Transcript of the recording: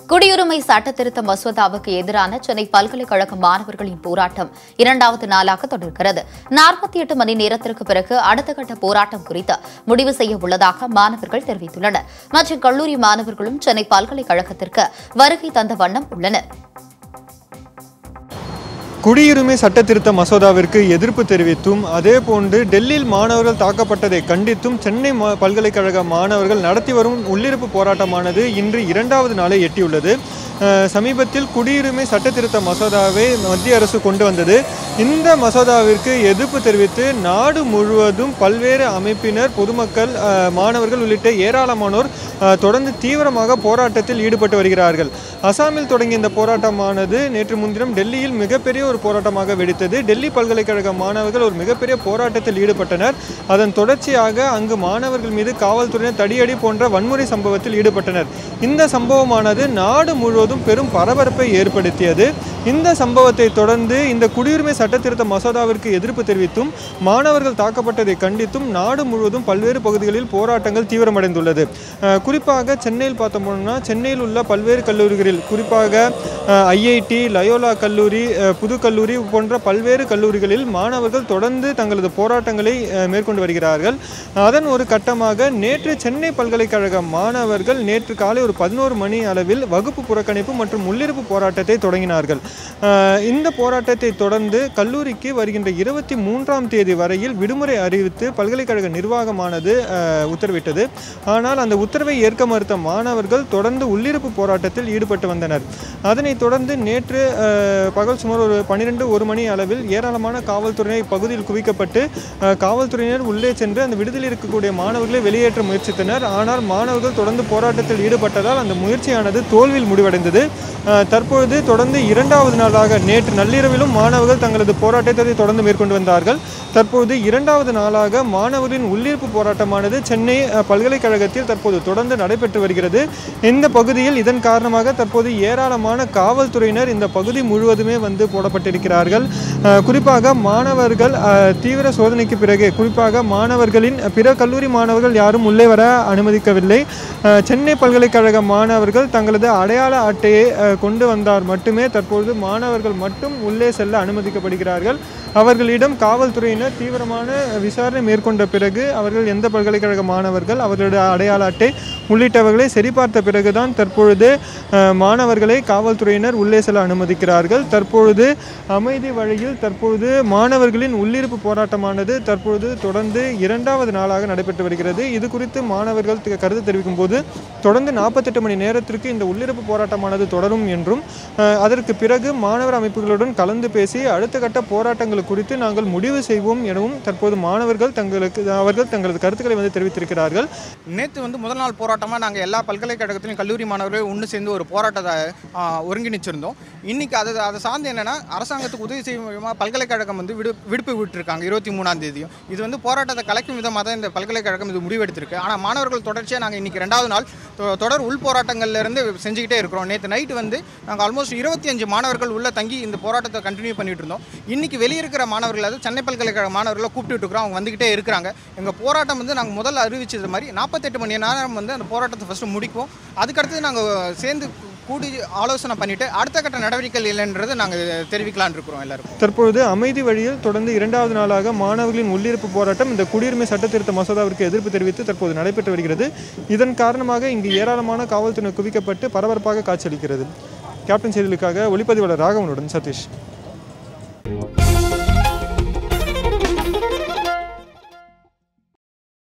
குடியுரிமை சட்டத்திருத்த மசோதாவுக்கு எதிரான சென்னை பல்கலைக்கழக மாணவர்களின் போராட்டம் இரண்டாவது நாளாக தொடர்கிறது நாற்பத்தி எட்டு மணி நேரத்திற்கு பிறகு அடுத்த கட்ட போராட்டம் குறித்து முடிவு செய்ய உள்ளதாக மாணவர்கள் தெரிவித்துள்ளனர் மற்றும் கல்லூரி மாணவர்களும் சென்னை பல்கலைக்கழகத்திற்கு வருகை தந்த வண்ணம் உள்ளனர் குடியுரிமை சட்ட திருத்த மசோதாவிற்கு எதிர்ப்பு தெரிவித்தும் அதேபோன்று டெல்லியில் மாணவர்கள் தாக்கப்பட்டதை கண்டித்தும் சென்னை மா- பல்கலைக்கழக மாணவர்கள் நடத்தி வரும் உள்ளிருப்பு போராட்டமானது இன்று இரண்டாவது நாளை எட்டியுள்ளது அஹ், சமீபத்தில் குடியுரிமை சட்ட திருத்த மசோதாவை மத்திய அரசு கொண்டு வந்தது இந்த மசோதாவிற்கு எதிர்ப்பு தெரிவித்து நாடு முழுவதும் பல்வேறு அமைப்பினர் பொதுமக்கள் அஹ், மாணவர்கள் உள்ளிட்ட ஏராளமானோர் அஹ், தொடர்ந்து தீவிரமாக போராட்டத்தில் ஈடுபட்டு வருகிறார்கள் அசாமில் தொடங்கிய இந்த போராட்டமானது நேற்று முன்தினம் டெல்லியில் மிகப்பெரிய ஒரு போராட்டமாக வெடித்தது டெல்லி பல்கலைக்கழக மாணவர்கள் ஒரு மிகப்பெரிய போராட்டத்தில் ஈடுபட்டனர் அதன் தொடர்ச்சியாக அங்கு மாணவர்கள் மீது காவல்துறையினர் தடியடி போன்ற வன்முறை சம்பவத்தில் ஈடுபட்டனர் இந்த சம்பவமானது நாடு முழுவதும் பெரும் பரபரப்பை ஏற்படுத்தியது இந்த சம்பவத்தை தொடர்ந்து இந்த குடியுரிமை சட்ட திருத்த மசோதாவிற்கு எதிர்ப்பு தெரிவித்தும் மாணவர்கள் தாக்கப்பட்டதை கண்டித்தும் நாடு முழுவதும் பல்வேறு பகுதிகளில் போராட்டங்கள் தீவிரமடைந்துள்ளது அஹ் குறிப்பாக சென்னையில் பார்த்தோம்னா சென்னையில் உள்ள பல்வேறு கல்லூரிகளில் குறிப்பாக ஐஐடி லயோலா கல்லூரி அஹ், புது கல்லூரி போன்ற பல்வேறு கல்லூரிகளில் மாணவர்கள் தொடர்ந்து தங்களது போராட்டங்களை அஹ், மேற்கொண்டு வருகிறார்கள் அதன் ஒரு கட்டமாக நேற்று சென்னை பல்கலைக்கழக மாணவர்கள் நேற்று காலை ஒரு பதினோரு மணி அளவில் வகுப்பு புறக்கணிப்பு மற்றும் உள்ளிருப்பு போராட்டத்தை தொடங்கினார்கள் அஹ், இந்த போராட்டத்தை தொடர்ந்து கல்லூரிக்கு வருகின்ற இருபத்தி மூன்றாம் தேதி வரையில் விடுமுறை அறிவித்து பல்கலைக்கழக நிர்வாகமானது அஹ், உத்தரவிட்டது ஆனால் அந்த உத்தரவை ஏற்க மறுத்த மாணவர்கள் தொடர்ந்து உள்ளிருப்பு போராட்டத்தில் ஈடுபட்டு வந்தனர் அதனைத் தொடர்ந்து நேற்று அஹ், பகல் சுமார் ஒரு பன்னிரெண்டு ஒரு மணி அளவில் ஏராளமான காவல்துறையினர் இப்பகுதியில் குவிக்கப்பட்டு அஹ், காவல்துறையினர் உள்ளே சென்று அந்த விடுதலையில் இருக்கக்கூடிய மாணவர்களை வெளியேற்ற முயற்சித்தனர் ஆனால் மாணவர்கள் தொடர்ந்து போராட்டத்தில் ஈடுபட்டதால் அந்த முயற்சியானது தோல்வியில் முடிவடைந்தது அஹ், தற்பொழுது தொடர்ந்து இரண்டாவது நாளாக நேற்று நள்ளிரவிலும் மாணவர்கள் தங்களது போராட்டத்தை தொடர்ந்து மேற்கொண்டு வந்தார்கள் தற்போது இரண்டாவது நாளாக மாணவர்களின் உள்ளிருப்பு போராட்டமானது சென்னை அஹ், பல்கலைக்கழகத்தில் தற்போது தொடர்ந்து நடைபெற்று வருகிறது இந்த பகுதியில் இதன் காரணமாக தற்போது ஏராளமான காவல்துறையினர் இந்த பகுதி முழுவதுமே வந்து போடப்பட்டிருக்கிறார்கள் அஹ், குறிப்பாக மாணவர்கள் அஹ், தீவிர சோதனைக்கு பிறகு குறிப்பாக மாணவர்களின் பிற கல்லூரி மாணவர்கள் யாரும் உள்ளே வர அனுமதிக்கவில்லை அஹ், சென்னை பல்கலைக்கழக மாணவர்கள் தங்களது அடையாள அட்டையை அஹ், கொண்டு வந்தால் மட்டுமே தற்பொழுது மாணவர்கள் மட்டும் உள்ளே செல்ல அனுமதிக்கப்படுகிறார்கள் அவர்களிடம் காவல்துறையினர் தீவிரமான விசாரணை மேற்கொண்ட பிறகு அவர்கள் எந்த பல்கலைக்கழக மாணவர்கள் அவர்களுடைய அடையாள அட்டை உள்ளிட்டவர்களை சரிபார்த்த பிறகுதான் தற்பொழுது அஹ், மாணவர்களை காவல்துறையினர் உள்ளே செல்ல அனுமதிக்கிறார்கள் தற்பொழுது அமைதி வழியில் தற்பொழுது மாணவர்களின் உள்ளிருப்பு போராட்டமானது தற்பொழுது தொடர்ந்து இரண்டாவது நாளாக நடைபெற்று வருகிறது இது குறித்து மாணவர்கள் தி- கருத்து தெரிவிக்கும் போது தொடர்ந்து நாற்பத்தெட்டு மணி நேரத்திற்கு இந்த உள்ளிருப்பு போராட்டமானது தொடரும் என்றும் அஹ், அதற்கு பிறகு மாணவர் அமைப்புகளுடன் கலந்து பேசி அடுத்த கட்ட போராட்டங்கள் குறித்து நாங்கள் முடிவு செய்வோம் எனவும் தற்போது மாணவர்கள் தங்களுக்கு அவர்கள் தங்களது கருத்துக்களை வந்து தெரிவித்திருக்கிறார்கள் நேற்று வந்து முதல் நாள் போராட்டமாக நாங்கள் எல்லா பல்கலைக்கழகத்திலும் கல்லூரி மாணவர்கள் ஒன்று சேர்ந்து ஒரு போராட்டத்தை ஆ, ஒருங்கிணைச்சிருந்தோம் இன்னைக்கு அது அதை சார்ந்து என்னென்னா அரசாங்கத்துக்கு உதவி செய்யும் விதமாக பல்கலைக்கழகம் வந்து விடு விடுப்பு விட்டுருக்காங்க இருபத்தி மூணாம் தேதியும் இது வந்து போராட்டத்தை கலைக்கும் விதமாக தான் இந்த பல்கலைக்கழகம் இது முடிவெடுத்திருக்கு ஆனால் மாணவர்கள் தொடர்ச்சியாக நாங்கள் இன்னைக்கு ரெண்டாவது நாள் தொ- தொடர் உள் போராட்டங்கள்ல இருந்து செஞ்சுக்கிட்டே இருக்கிறோம் நேற்று நைட்டு வந்து நாங்கள் ஆல்மோஸ்ட் இருபத்தி அஞ்சு மாணவர்கள் உள்ள தங்கி இந்த போராட்டத்தை கண்டினியூ பண்ணிட்டு இருந்தோம் இன்னைக்கு வெளியே இருக்கிற மாணவர்கள் அது சென்னை பல்கலைக்கழக மாணவர்களை கூப்பிட்டு இருக்கிறோம் அவங்க வந்துகிட்டே இருக்கிறாங்க எங்கள் போராட்டம் வந்து நாங்கள் முதல்ல அறிவிச்சது மாதிரி நாற்பத்தெட்டு மணி நேரம் வந்து அந்த போராட்டத்தை ஃபஸ்ட்டு முடிப்போம் அதுக்கடுத்து நாங்கள் சேர்ந்து கூடி ஆலோசனை பண்ணிவிட்டு அடுத்த கட்ட நடவடிக்கைகள் இல்லைன்றது நாங்கள் தெரிவிக்கலாம்னு இருக்கிறோம் எல்லாருக்கும் தற்பொழுது அமைதி வழியில் தொடர்ந்து இரண்டாவது நாளாக மாணவர்களின் உள்ளிருப்பு போராட்டம் இந்த குடியுரிமை சட்ட திருத்த மசோதாவிற்கு எதிர்ப்பு தெரிவித்து தற்போது நடைபெற்று வருகிறது இதன் காரணமாக இங்கு ஏராளமான காவல்துறை குவிக்கப்பட்டு பரபரப்பாக காட்சியளிக்கிறது கேப்டன் செய்திகளுக்காக ஒளிப்பதிவாளர் ராகவனுடன் சதீஷ்